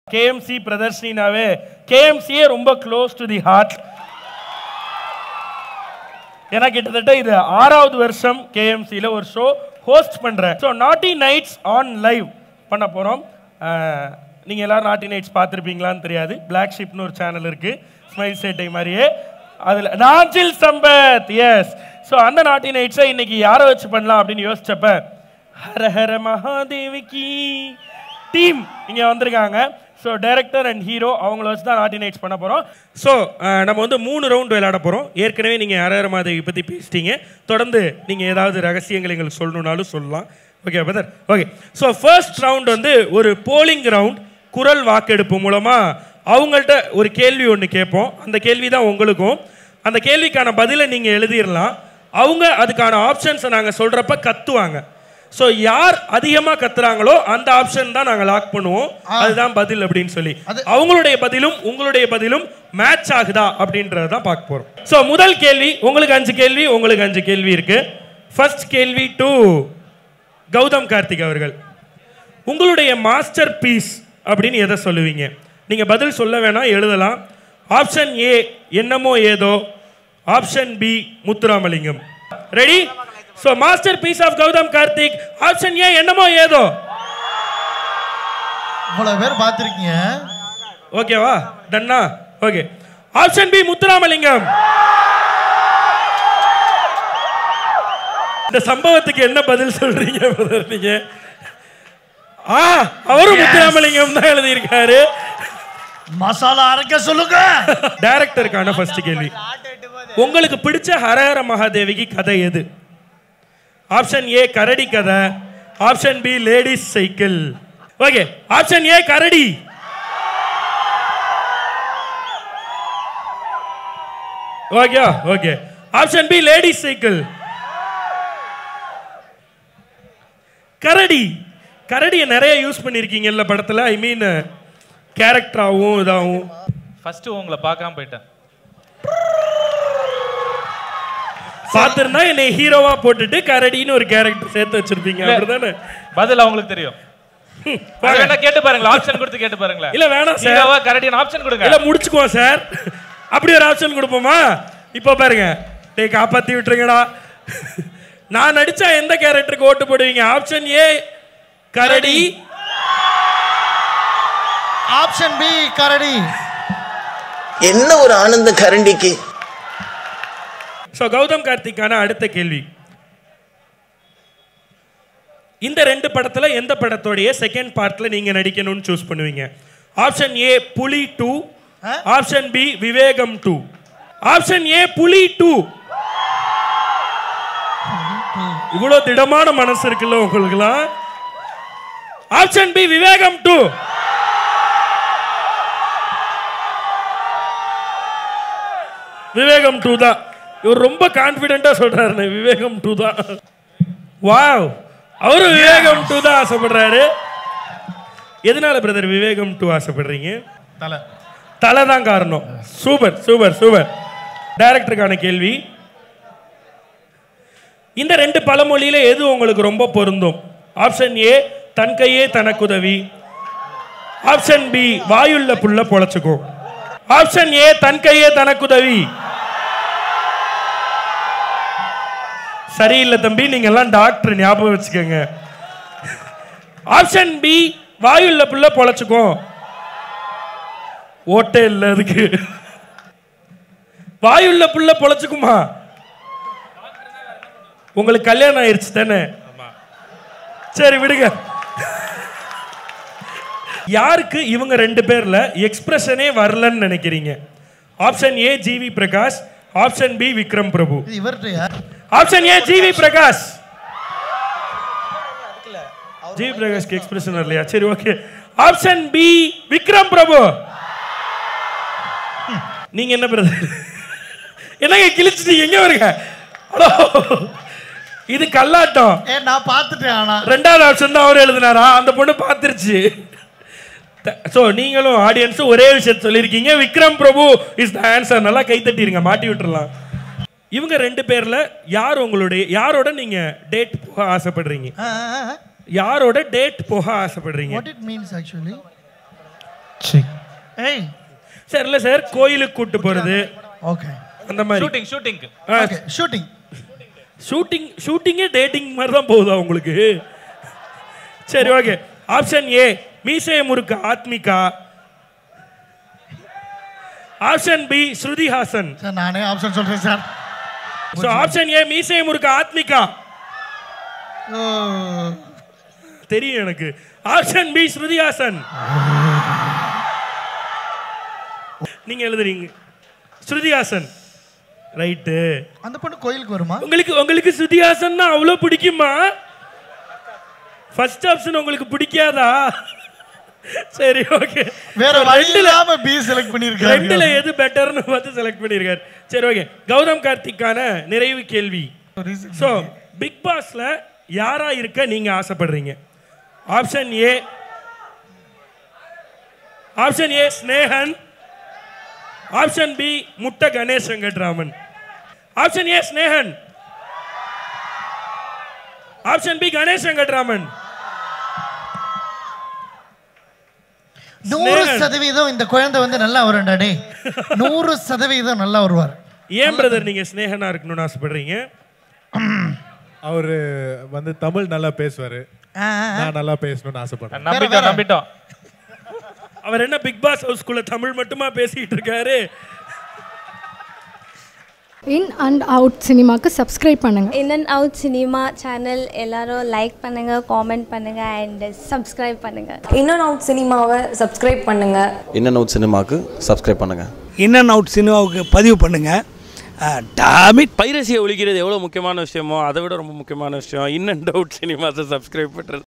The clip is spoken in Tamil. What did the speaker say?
கேஎம்சி பிரதர்ஷினாவே கேஎம்சியே ரொம்ப க்ளோஸ் டு தி ஹார்ட் ஏன்னா கிட்டத்தட்ட இது ஆறாவது வருஷம் கேஎம்சியில் ஒரு ஷோ ஹோஸ்ட் பண்ணுறேன் so naughty nights on live பண்ண போகிறோம் நீங்கள் எல்லாரும் நாட்டி நைட்ஸ் பார்த்துருப்பீங்களான்னு தெரியாது பிளாக் ஷிப்னு ஒரு சேனல் இருக்குது ஸ்மைல் சேட்டை மாதிரியே அதில் நாஞ்சில் சம்பத் எஸ் ஸோ அந்த நாட்டி நைட்ஸை இன்னைக்கு யாரை வச்சு பண்ணலாம் அப்படின்னு யோசிச்சப்ப ஹர ஹர மகாதேவிக்கு டீம் இங்கே வந்திருக்காங்க ஸோ டைரக்டர் அண்ட் ஹீரோ அவங்கள வச்சு தான் நாட்டி நைட்ஸ் பண்ண போகிறோம் ஸோ நம்ம வந்து மூணு ரவுண்ட் விளையாட போகிறோம் ஏற்கனவே நீங்கள் ஹர ஹர மாதேவி பற்றி பேசிட்டீங்க தொடர்ந்து நீங்கள் ஏதாவது ரகசியங்கள் எங்களுக்கு சொல்லணுன்னாலும் சொல்லலாம் okay brother okay so first round வந்து ஒரு போலிங் ரவுண்ட் குரல் வாக்கெடுப்பு மூலமாக அவங்கள்ட்ட ஒரு கேள்வி ஒன்று கேட்போம் அந்த கேள்வி தான் உங்களுக்கும் அந்த கேள்விக்கான பதிலை நீங்கள் எழுதிடலாம் அவங்க அதுக்கான ஆப்ஷன்ஸை நாங்கள் சொல்கிறப்ப கத்துவாங்க ஸோ யார் அதிகமாக கத்துறாங்களோ அந்த ஆப்ஷன் தான் நாங்கள் லாக் பண்ணுவோம் அதுதான் பதில் அப்படின்னு சொல்லி அவங்களுடைய பதிலும் உங்களுடைய பதிலும் மேட்ச் ஆகுதா அப்படின்றத தான் பார்க்க போகிறோம் ஸோ முதல் கேள்வி உங்களுக்கு அஞ்சு கேள்வி உங்களுக்கு அஞ்சு கேள்வி இருக்கு ஃபர்ஸ்ட் கேள்வி டு கௌதம் கார்த்திக் அவர்கள் உங்களுடைய மாஸ்டர் பீஸ் அப்படின்னு எதை சொல்லுவீங்க நீங்க பதில் சொல்ல வேணாம் எழுதலாம் ஆப்ஷன் ஏ என்னமோ ஏதோ option B Muthuramalingam ready so masterpiece of Gautham Karthik option A என்னமோ ஏதோ இவ்வளவு பேர் பார்த்திருக்கீங்க ஓகேவா டன்னா ஓகே ஆப்ஷன் பி முத்துராமலிங்கம் இந்த சம்பவத்துக்கு என்ன பதில் சொல்றீங்க brother நீங்க ஆ அவரும் முத்துராமலிங்கம் தான் எழுதியிருக்காரு மசாலா அரைக்க சொல்லுங்க டைரக்டருக்கான ஃபர்ஸ்ட் கேள்வி உங்களுக்கு பிடிச்ச ஹரஹர மகாதேவிக்கு கதை எது ஆப்ஷன் ஏ கரடி கதை option B ladies cycle okay option A கரடி okay okay option B ladies cycle கரடி கரடியை நிறைய யூஸ் பண்ணியிருக்கீங்கல்ல படத்தில் ஐ மீன் கேரக்டராகவும் இதாகவும் ஃபர்ஸ்ட் உங்களை பார்க்காம போயிட்டேன் பார்த்திருந்தா என்னை ஹீரோவா போட்டுட்டு கரடின்னு ஒரு கேரக்டர் சேர்த்து வச்சிருப்பீங்க அப்படிதானே பதில் அவங்களுக்கு தெரியும் அது வேணா கேட்டு பாருங்களேன் ஆப்ஷன் கொடுத்து கேட்டு பாருங்களேன் இல்ல வேணாம் சார் ஹீரோவா கரடியான ஆப்ஷன் கொடுங்க இல்ல முடிச்சுக்குவோம் சார் அப்படி ஒரு ஆப்ஷன் கொடுப்போமா இப்போ பாருங்க டேய் காப்பாத்தி விட்டுருங்கடா நான் நடிச்சா எந்த கேரக்டருக்கு ஓட்டு போடுவீங்க ஆப்ஷன் ஏ கரடி ஆப்ஷன் பி கரடி என்ன ஒரு ஆனந்தம் கரண்டிக்கு ஸோ கௌதம் கார்த்திக்கான அடுத்த கேள்வி இந்த ரெண்டு படத்துல எந்த படத்தோடைய செகண்ட் பார்ட்ல நீங்க நடிக்கணும்னு சூஸ் பண்ணுவீங்க option A Puli too option B Vivegam too option A Puli too இவ்வளவு திடமான மனசு இருக்குல்ல உங்களுக்குலாம் option B Vivegam too Vivegam too தான் இவர் ரொம்ப கான்ஃபிடென்ட்டா சொல்றாரு விவேகம் டூ தான் வாவ் அவரு விவேகம் டூ தான் ஆசைப்படுறாரு எதனால பிரதர் விவேகம் டூ ஆசைப்படுறீங்க தலை தலை தான் காரணம் சூப்பர் சூப்பர் சூப்பர் டைரக்டருக்கான கேள்வி இந்த ரெண்டு பழமொழியில எது உங்களுக்கு ரொம்ப பொருந்தும் ஆப்ஷன் ஏ தன் கையே தனக்குதவி ஆப்ஷன் பி வாயுள்ள புள்ள பொழைச்சுக்கும் ஆப்ஷன் ஏ தன் கையே தனக்குதவி சரியில்லை தம்பி நீங்க எல்லாம் டாக்டர் ஞாபகம் வச்சுக்கோங்க ஆப்ஷன் பி வாயுள்ள புள்ள பொழைச்சுக்கும் ஓட்டே இல்லை அதுக்கு வாயுள்ள புள்ள பொழைச்சுக்குமா உங்களுக்கு கல்யாணம் ஆயிருச்சு தானே சரி விடுங்க யாருக்கு இவங்க ரெண்டு பேர்ல எக்ஸ்பிரஷனே வரலன்னு நினைக்கிறீங்க option A GV Prakash option B Vikram Prabhu இது இவர்கிட்டயா option A GV Prakash GV பிரகாஷ்க்கு எக்ஸ்பிரஷன் வரலையா சரி okay option B Vikram Prabhu நீங்க என்ன பிரதர் என்னங்க கிழிச்சிட்டீங்க எங்க வருங்க ஹலோ இது கல்லாட்டம் ஏ நான் பார்த்துட்டேன் ஆனா ரெண்டாவது ஆப்ஷன் தான் அவர் எழுதினாரா அந்த பொண்ணு பார்த்துருச்சு ஸோ நீங்களும் ஆடியன்ஸும் ஒரே விஷயத்தை சொல்லியிருக்கீங்க Vikram Prabhu is the answer நல்லா கை தட்டிருங்க மாட்டி விட்டுறலாம் இவங்க ரெண்டு பேர்ல யார் உங்களுடைய யாரோட நீங்க டேட் போக ஆசைப்படுறீங்க யாரோட டேட் போக ஆசைப்படுறீங்க வாட் இட் மீன்ஸ் ஆக்சுவலி சரி ஏய் சார் இல்லை சார் கோயிலுக்கு கூட்டு போகிறது ஓகே அந்த மாதிரி shooting shooting okay shooting shooting ஷூட்டிங்கே டேட்டிங் மாதிரி தான் போகுதா உங்களுக்கு சரி okay option A Meesaya Murukku Aathmika option B Shruti Haasan sir நானே ஆப்ஷன் சொல்றேன் sir so option A Meesaya Murukku Aathmika ஓ, தெரியும் எனக்கு ஆப்ஷன் பி ஸ்ருதி ஹாசன் நீங்க எழுதுறீங்க ஸ்ருதி ஹாசன் ரைட்டு அந்த பொண்ணு கோயிலுக்கு வருமா உங்களுக்கு உங்களுக்கு ஸ்ருதி ஹாசன்னா அவ்வளோ பிடிக்குமா ஃபர்ஸ்ட் ஆப்ஷன் உங்களுக்கு பிடிக்காதா சரி ஓகே வேற வழி இல்லாம பி செலக்ட் ரெண்டுல பண்ணிருக்காரு எது பெட்டர்னு பார்த்து செலக்ட் பண்ணியிருக்காரு சரி ஓகே கௌதம் கார்த்திக்கான நிறைவு கேள்வி ஸோ பிக் பாஸ்ல யாரா இருக்க நீங்க ஆசைப்படுறீங்க option A option A Snehan option B முட்டை Ganesh Venkatraman option A Snehan option B Ganesh Venkatraman நூறு ஸ்னேகன். சதவீதம் இந்த குழந்தை வந்து நல்லா வரும்டா டேய் நூறு சதவீதம் நல்லா வருவார் ஏன் பிரதர் நீங்க ஸ்னேகனா இருக்கணும்னு ஆசைப்படுறீங்க அவரு வந்து தமிழ் நல்லா பேசுவாரு நான் நல்லா பேசணும்னு ஆசைப்படுறேன் நம்பிட்டோம் நம்பிட்டோம் அவர் என்ன பிக் பாஸ் ஹவுஸ்குள்ள தமிழ் மட்டுமா பேசிட்டு இருக்காரு இன் அண்ட் அவுட் சினிமாக்கு சப்ஸ்கிரைப் பண்ணுங்கள் in and out cinema channel எல்லாரும் லைக் பண்ணுங்கள் காமெண்ட் பண்ணுங்கள் அண்ட் சப்ஸ்கிரைப் பண்ணுங்கள் இன் அண்ட் அவுட் சினிமாவை சப்ஸ்கிரைப் பண்ணுங்கள் இன் அண்ட் அவுட் சினிமாவுக்கு சப்ஸ்கிரைப் பண்ணுங்கள் இன் அண்ட் அவுட் சினிமாவுக்கு பதிவு பண்ணுங்கள் டாமிட் பைரசியை ஒழிக்கிறது எவ்வளோ முக்கியமான விஷயமோ அதை விட ரொம்ப முக்கியமான விஷயம் இன் அண்ட் அவுட் சினிமாஸை சப்ஸ்கிரைப் பண்ணுறது